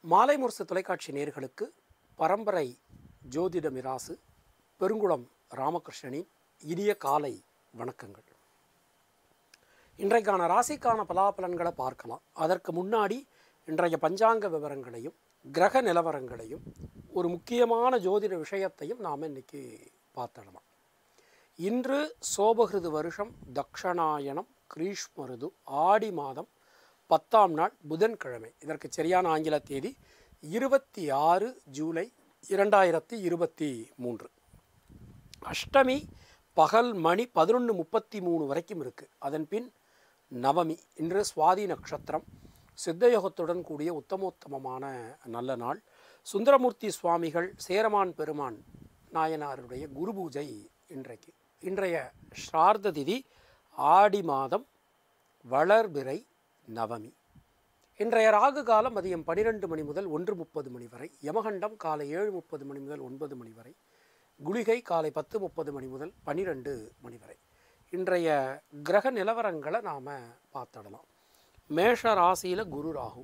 மாலை முரசு தொலைக்காட்சி நேயர்களுக்கு பரம்பரை ஜோதிட மிராசு பெருங்குளம் ராமகிருஷ்ணனின் இனிய காலை வணக்கங்கள் இன்றைக்கான ராசிக்கான பலாபலன்களை பார்க்கலாம் அதற்கு முன்னாடி இன்றைய பஞ்சாங்க விவரங்களையும் கிரக நிலவரங்களையும் ஒரு முக்கியமான ஜோதிட விஷயத்தையும் நாம் இன்னைக்கு பார்த்துடலாம் இன்று சோபகிருது வருஷம் தக்ஷணாயனம் கிரீஷ்மருது ஆடி மாதம் பத்தாம் நாள் புதன்கிழமை இதற்கு சரியான ஆங்கில தேதி இருபத்தி ஆறு ஜூலை இரண்டாயிரத்தி இருபத்தி மூன்று அஷ்டமி பகல் மணி பதினொன்று முப்பத்தி மூணு வரைக்கும் இருக்குது அதன் பின் நவமி இன்று சுவாதி நட்சத்திரம் சித்தயோகத்துடன் கூடிய உத்தமோத்தமமான நல்ல நாள் சுந்தரமூர்த்தி சுவாமிகள் சேரமான் பெருமான் நாயனாருடைய குரு பூஜை இன்றைக்கு இன்றைய ஸ்ரார்த்த திதி ஆடி மாதம் வளர்பிறை நவமி இன்றைய ராகு காலம் மதியம் பன்னிரெண்டு மணி முதல் ஒன்று முப்பது மணி வரை யமகண்டம் காலை ஏழு முப்பது மணி முதல் ஒன்பது மணி வரை குளிகை காலை பத்து முப்பது மணி முதல் பன்னிரெண்டு மணி வரை இன்றைய கிரக நிலவரங்களை நாம் பார்த்துடலாம் மேஷ ராசியில் குரு ராகு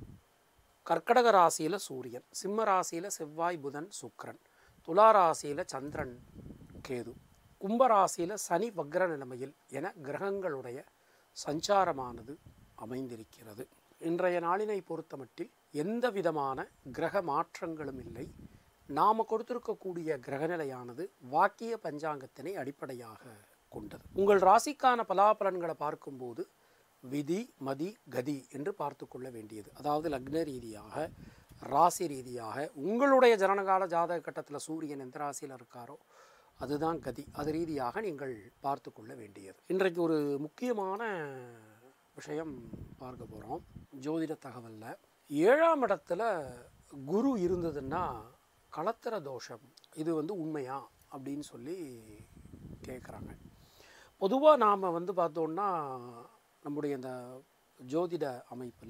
கர்க்கடக ராசியில் சூரியன் சிம்ம ராசியில் செவ்வாய் புதன் சுக்கிரன் துலா ராசியில் சந்திரன் கேது கும்ப ராசியில் சனி வக்ர நிலைமையில் என கிரகங்களுடைய சஞ்சாரமானது அமைந்திருக்கிறது இன்றைய நாளினை பொறுத்தமட்டில் எந்த விதமான கிரக மாற்றங்களும் இல்லை நாம் கொடுத்திருக்கக்கூடிய கிரகநிலையானது வாக்கிய பஞ்சாங்கத்தினை அடிப்படையாக கொண்டது உங்கள் ராசிக்கான பலாபலன்களை பார்க்கும்போது விதி மதி கதி என்று பார்த்து கொள்ள வேண்டியது அதாவது லக்ன ரீதியாக ராசி ரீதியாக உங்களுடைய ஜனனகால ஜாதக கட்டத்தில் சூரியன் எந்த ராசியில் இருக்காரோ அதுதான் கதி அது ரீதியாக நீங்கள் பார்த்து கொள்ள வேண்டியது இன்றைக்கு ஒரு முக்கியமான விஷயம் பார்க்க போகிறோம் ஜோதிட தகவலில் ஏழாம் இடத்துல குரு இருந்ததுன்னா களத்திர தோஷம் இது வந்து உண்மையா அப்படின்னு சொல்லி கேட்குறாங்க பொதுவாக நாம் வந்து பார்த்தோன்னா நம்முடைய இந்த ஜோதிட அமைப்பில்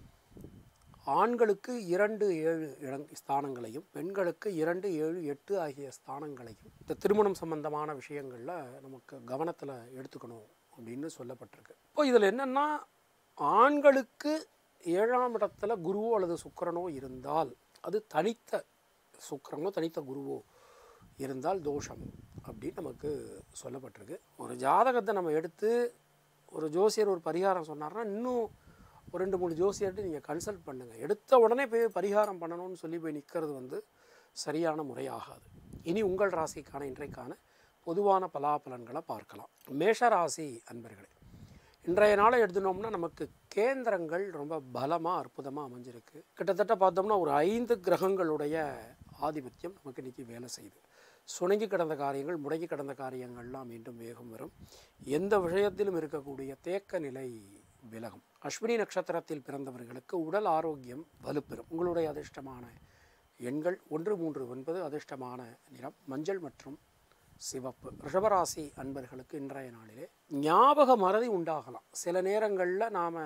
ஆண்களுக்கு இரண்டு ஏழு இடங் ஸ்தானங்களையும் பெண்களுக்கு இரண்டு ஏழு எட்டு ஆகிய ஸ்தானங்களையும் இந்த திருமணம் சம்பந்தமான விஷயங்களில் நமக்கு கவனத்தில் எடுத்துக்கணும் அப்படின்னு சொல்லப்பட்டிருக்கு இப்போ இதில் என்னென்னா ஆண்களுக்கு ஏழாம் இடத்துல குருவோ அல்லது சுக்கிரனோ இருந்தால் அது தனித்த சுக்கிரனோ தனித்த குருவோ இருந்தால் தோஷம் அப்படின்னு நமக்கு சொல்லப்பட்டிருக்கு ஒரு ஜாதகத்தை நம்ம எடுத்து ஒரு ஜோசியர் ஒரு பரிகாரம் சொன்னார்னா இன்னும் ஒரு ரெண்டு மூணு ஜோசியர்கிட்ட நீங்கள் கன்சல்ட் பண்ணுங்கள் எடுத்த உடனே போய் பரிகாரம் பண்ணணும்னு சொல்லி போய் நிற்கிறது வந்து சரியான முறையாகாது இனி உங்கள் ராசிக்கான இன்றைக்கான பொதுவான பலாபலன்களை பார்க்கலாம் மேஷ ராசி அன்பர்களே இன்றைய நாளை எடுத்துனோம்னா நமக்கு கேந்திரங்கள் ரொம்ப பலமாக அற்புதமாக அமைஞ்சிருக்கு கிட்டத்தட்ட பார்த்தோம்னா ஒரு ஐந்து கிரகங்களுடைய ஆதிபத்தியம் நமக்கு இன்றைக்கி வேலை செய்யுது சுணங்கி கிடந்த காரியங்கள் முடங்கி கிடந்த காரியங்கள்லாம் மீண்டும் வேகம் வரும் எந்த விஷயத்திலும் இருக்கக்கூடிய தேக்க நிலை விலகும் அஸ்வினி நட்சத்திரத்தில் பிறந்தவர்களுக்கு உடல் ஆரோக்கியம் வலுப்பெறும் உங்களுடைய அதிர்ஷ்டமான எண்கள் ஒன்று மூன்று ஒன்பது அதிர்ஷ்டமான நிறம் மஞ்சள் மற்றும் சிவப்பு ரிஷபராசி அன்பர்களுக்கு இன்றைய நாளிலே ஞாபக மறதி உண்டாகலாம் சில நேரங்களில் நாம்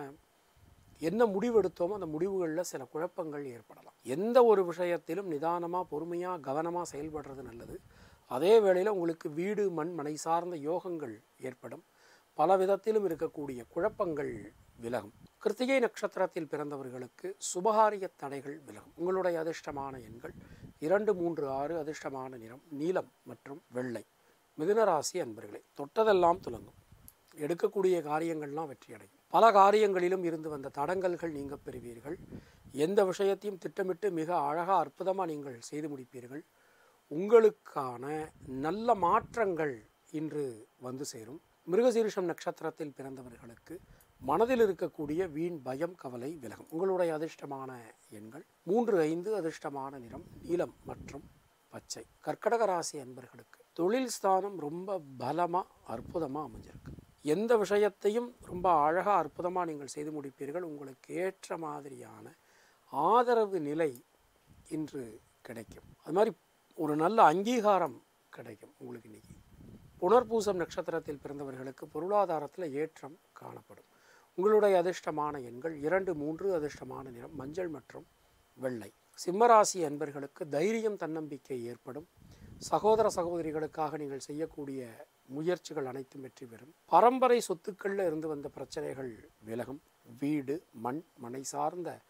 என்ன முடிவு எடுத்தோமோ அந்த முடிவுகளில் சில குழப்பங்கள் ஏற்படலாம் எந்த ஒரு விஷயத்திலும் நிதானமாக பொறுமையாக கவனமாக செயல்படுறது நல்லது அதே வேளையில் உங்களுக்கு வீடு மண் மனை சார்ந்த யோகங்கள் ஏற்படும் பல விதத்திலும் இருக்கக்கூடிய குழப்பங்கள் விலகும் கிருத்திகை நட்சத்திரத்தில் பிறந்தவர்களுக்கு சுபகாரிய தடைகள் விலகும் உங்களுடைய அதிர்ஷ்டமான எண்கள் இரண்டு மூன்று ஆறு அதிர்ஷ்டமான நிறம் நீலம் மற்றும் வெள்ளை மிதுன ராசி அன்பர்களே தொட்டதெல்லாம் துலங்கும் எடுக்கக்கூடிய காரியங்கள்லாம் வெற்றியடையும் பல காரியங்களிலும் இருந்து வந்த தடங்கல்கள் நீங்க பெறுவீர்கள் எந்த விஷயத்தையும் திட்டமிட்டு மிக அழகாக அற்புதமாக நீங்கள் செய்து முடிப்பீர்கள் உங்களுக்கான நல்ல மாற்றங்கள் இன்று வந்து சேரும் மிருகசீரிஷம் நட்சத்திரத்தில் பிறந்தவர்களுக்கு மனதில் இருக்கக்கூடிய வீண் பயம் கவலை விலகும் உங்களுடைய அதிர்ஷ்டமான எண்கள் மூன்று ஐந்து அதிர்ஷ்டமான நிறம் நீலம் மற்றும் பச்சை கர்க்கடக ராசி அன்பர்களுக்கு தொழில் ஸ்தானம் ரொம்ப பலமாக அற்புதமாக அமைஞ்சிருக்கு எந்த விஷயத்தையும் ரொம்ப அழகாக அற்புதமாக நீங்கள் செய்து முடிப்பீர்கள் உங்களுக்கு ஏற்ற மாதிரியான ஆதரவு நிலை இன்று கிடைக்கும் அது மாதிரி ஒரு நல்ல அங்கீகாரம் கிடைக்கும் உங்களுக்கு இன்னைக்கு புனர்பூசம் நட்சத்திரத்தில் பிறந்தவர்களுக்கு பொருளாதாரத்தில் ஏற்றம் காணப்படும் உங்களுடைய அதிர்ஷ்டமான எண்கள் இரண்டு மூன்று அதிர்ஷ்டமான நிறம் மஞ்சள் மற்றும் வெள்ளை சிம்மராசி அன்பர்களுக்கு தைரியம் தன்னம்பிக்கை ஏற்படும் சகோதர சகோதரிகளுக்காக நீங்கள் செய்யக்கூடிய முயற்சிகள் அனைத்தும் வெற்றி பெறும் பரம்பரை சொத்துக்களில் இருந்து வந்த பிரச்சனைகள் விலகும் வீடு மண் மனை சார்ந்த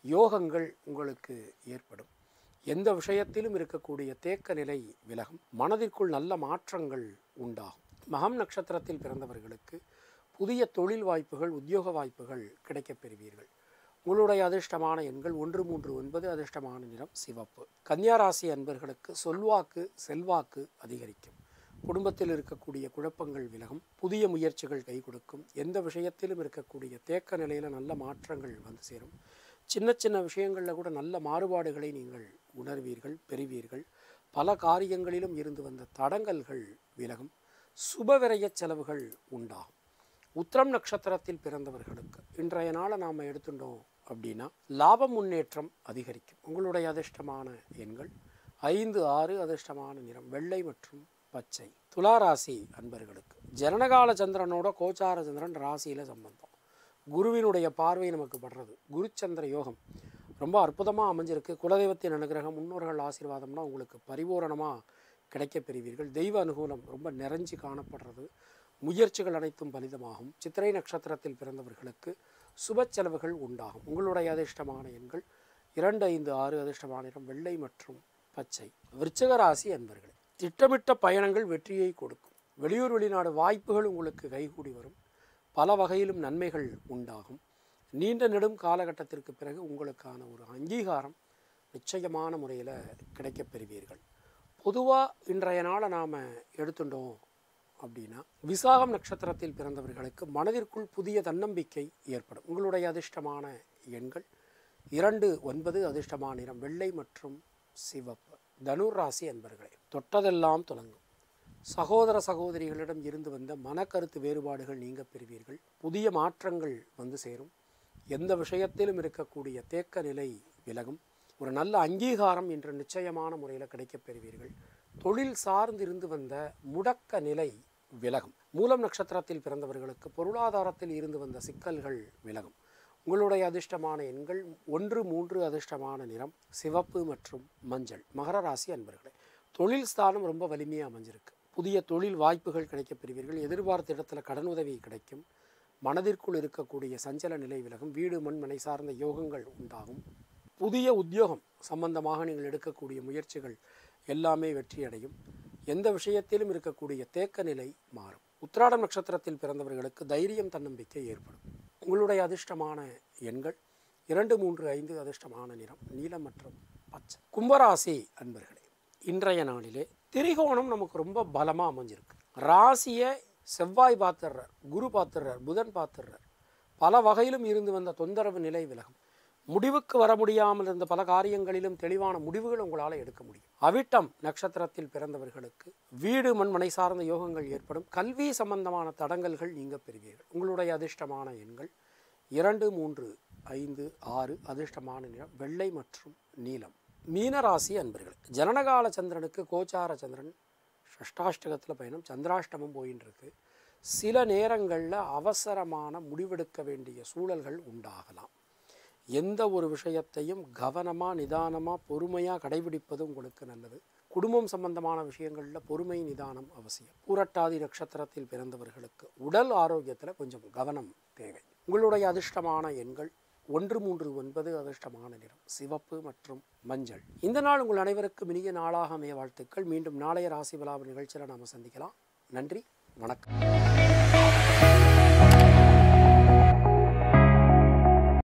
யோகங்கள் உங்களுக்கு ஏற்படும் எந்த விஷயத்திலும் இருக்கக்கூடிய தேக்க நிலை விலகும் மனதிற்குள் நல்ல மாற்றங்கள் உண்டாகும் மகம் நட்சத்திரத்தில் பிறந்தவர்களுக்கு புதிய தொழில் வாய்ப்புகள் உத்தியோக வாய்ப்புகள் கிடைக்கப் பெறுவீர்கள் உங்களுடைய அதிர்ஷ்டமான எண்கள் ஒன்று மூன்று ஒன்பது அதிர்ஷ்டமான நிறம் சிவப்பு கன்னியா ராசி அன்பர்களுக்கு சொல்வாக்கு செல்வாக்கு அதிகரிக்கும் குடும்பத்தில் இருக்கக்கூடிய குழப்பங்கள் விலகும் புதிய முயற்சிகள் கை கொடுக்கும் எந்த விஷயத்திலும் இருக்கக்கூடிய தேக்க நிலையில் நல்ல மாற்றங்கள் வந்து சேரும் சின்ன சின்ன விஷயங்களில் கூட நல்ல மாறுபாடுகளை நீங்கள் உணர்வீர்கள் பெறுவீர்கள் பல காரியங்களிலும் இருந்து வந்த தடங்கல்கள் விலகும் சுபவிரய செலவுகள் உண்டாகும் உத்திரம் நட்சத்திரத்தில் பிறந்தவர்களுக்கு இன்றைய நாளை நாம் எடுத்துட்டோம் அப்படின்னா லாப முன்னேற்றம் அதிகரிக்கும் உங்களுடைய அதிர்ஷ்டமான எண்கள் ஐந்து ஆறு அதிர்ஷ்டமான நிறம் வெள்ளை மற்றும் பச்சை துளாராசி அன்பர்களுக்கு ஜனனகால சந்திரனோட கோச்சார சந்திரன் ராசியில் சம்பந்தம் குருவினுடைய பார்வை நமக்கு படுறது குருச்சந்திர யோகம் ரொம்ப அற்புதமாக அமைஞ்சிருக்கு குலதெய்வத்தின் அனுகிரகம் முன்னோர்கள் ஆசீர்வாதம்னா உங்களுக்கு பரிபூரணமாக கிடைக்கப் பெறுவீர்கள் தெய்வ அனுகூலம் ரொம்ப நிறைஞ்சு காணப்படுறது முயற்சிகள் அனைத்தும் பலிதமாகும் சித்திரை நட்சத்திரத்தில் பிறந்தவர்களுக்கு சுப செலவுகள் உண்டாகும் உங்களுடைய அதிர்ஷ்டமான எண்கள் இரண்டு ஐந்து ஆறு அதிர்ஷ்டமான நிறம் வெள்ளை மற்றும் பச்சை விருச்சிக ராசி அன்பர்களே திட்டமிட்ட பயணங்கள் வெற்றியை கொடுக்கும் வெளியூர் வெளிநாடு வாய்ப்புகள் உங்களுக்கு கைகூடி வரும் பல வகையிலும் நன்மைகள் உண்டாகும் நீண்ட நெடும் காலகட்டத்திற்கு பிறகு உங்களுக்கான ஒரு அங்கீகாரம் நிச்சயமான முறையில் கிடைக்கப் பெறுவீர்கள் பொதுவாக இன்றைய நாளை நாம் எடுத்துட்டோம் அப்படின்னா விசாகம் நட்சத்திரத்தில் பிறந்தவர்களுக்கு மனதிற்குள் புதிய தன்னம்பிக்கை ஏற்படும் உங்களுடைய அதிர்ஷ்டமான எண்கள் இரண்டு ஒன்பது அதிர்ஷ்டமான நிறம் வெள்ளை மற்றும் சிவப்பு தனுர் ராசி அன்பர்களே தொட்டதெல்லாம் தொடங்கும் சகோதர சகோதரிகளிடம் இருந்து வந்த மனக்கருத்து வேறுபாடுகள் நீங்க பெறுவீர்கள் புதிய மாற்றங்கள் வந்து சேரும் எந்த விஷயத்திலும் இருக்கக்கூடிய தேக்க நிலை விலகும் ஒரு நல்ல அங்கீகாரம் இன்று நிச்சயமான முறையில் கிடைக்கப் பெறுவீர்கள் தொழில் சார்ந்து இருந்து வந்த முடக்க நிலை விலகும் மூலம் நட்சத்திரத்தில் பிறந்தவர்களுக்கு பொருளாதாரத்தில் இருந்து வந்த சிக்கல்கள் விலகும் உங்களுடைய அதிர்ஷ்டமான எண்கள் ஒன்று மூன்று அதிர்ஷ்டமான நிறம் சிவப்பு மற்றும் மஞ்சள் மகர ராசி அன்பர்களே தொழில் ஸ்தானம் ரொம்ப வலிமையாக அமைஞ்சிருக்கு புதிய தொழில் வாய்ப்புகள் கிடைக்கப் பெறுவீர்கள் எதிர்பார்த்த இடத்துல கடனுதவி கிடைக்கும் மனதிற்குள் இருக்கக்கூடிய சஞ்சல நிலை விலகும் வீடு மண் மனை சார்ந்த யோகங்கள் உண்டாகும் புதிய உத்தியோகம் சம்பந்தமாக நீங்கள் எடுக்கக்கூடிய முயற்சிகள் எல்லாமே வெற்றியடையும் எந்த விஷயத்திலும் இருக்கக்கூடிய தேக்க நிலை மாறும் உத்திராடம் நட்சத்திரத்தில் பிறந்தவர்களுக்கு தைரியம் தன்னம்பிக்கை ஏற்படும் உங்களுடைய அதிர்ஷ்டமான எண்கள் இரண்டு மூன்று ஐந்து அதிர்ஷ்டமான நிறம் நீலம் மற்றும் பச்சை கும்பராசி அன்பர்களே இன்றைய நாளிலே திரிகோணம் நமக்கு ரொம்ப பலமாக அமைஞ்சிருக்கு ராசியை செவ்வாய் பார்த்துடுறார் குரு பார்த்துடுறார் புதன் பார்த்துடுறார் பல வகையிலும் இருந்து வந்த தொந்தரவு நிலை விலகும் முடிவுக்கு வர முடியாமல் இருந்த பல காரியங்களிலும் தெளிவான முடிவுகள் உங்களால் எடுக்க முடியும் அவிட்டம் நட்சத்திரத்தில் பிறந்தவர்களுக்கு வீடு மண் மனை சார்ந்த யோகங்கள் ஏற்படும் கல்வி சம்பந்தமான தடங்கல்கள் நீங்க பெறுவீர்கள் உங்களுடைய அதிர்ஷ்டமான எண்கள் இரண்டு மூன்று ஐந்து ஆறு அதிர்ஷ்டமான நிறம் வெள்ளை மற்றும் நீலம் மீனராசி அன்பர்கள் ஜனனகால சந்திரனுக்கு கோச்சார சந்திரன் ஷஷ்டாஷ்டகத்தில் பயணம் சந்திராஷ்டமம் போயின்னு இருக்கு சில நேரங்களில் அவசரமான முடிவெடுக்க வேண்டிய சூழல்கள் உண்டாகலாம் எந்த ஒரு விஷயத்தையும் கவனமாக நிதானமாக பொறுமையாக கடைபிடிப்பது உங்களுக்கு நல்லது குடும்பம் சம்பந்தமான விஷயங்களில் பொறுமை நிதானம் அவசியம் பூரட்டாதி நட்சத்திரத்தில் பிறந்தவர்களுக்கு உடல் ஆரோக்கியத்தில் கொஞ்சம் கவனம் தேவை உங்களுடைய அதிர்ஷ்டமான எண்கள் ஒன்று மூன்று ஒன்பது அதிர்ஷ்டமான நிறம் சிவப்பு மற்றும் மஞ்சள் இந்த நாள் உங்கள் அனைவருக்கும் இனிய நாளாக அமைய வாழ்த்துக்கள் மீண்டும் நாளைய ராசி விழாவு நிகழ்ச்சியில் நாம் சந்திக்கலாம் நன்றி வணக்கம்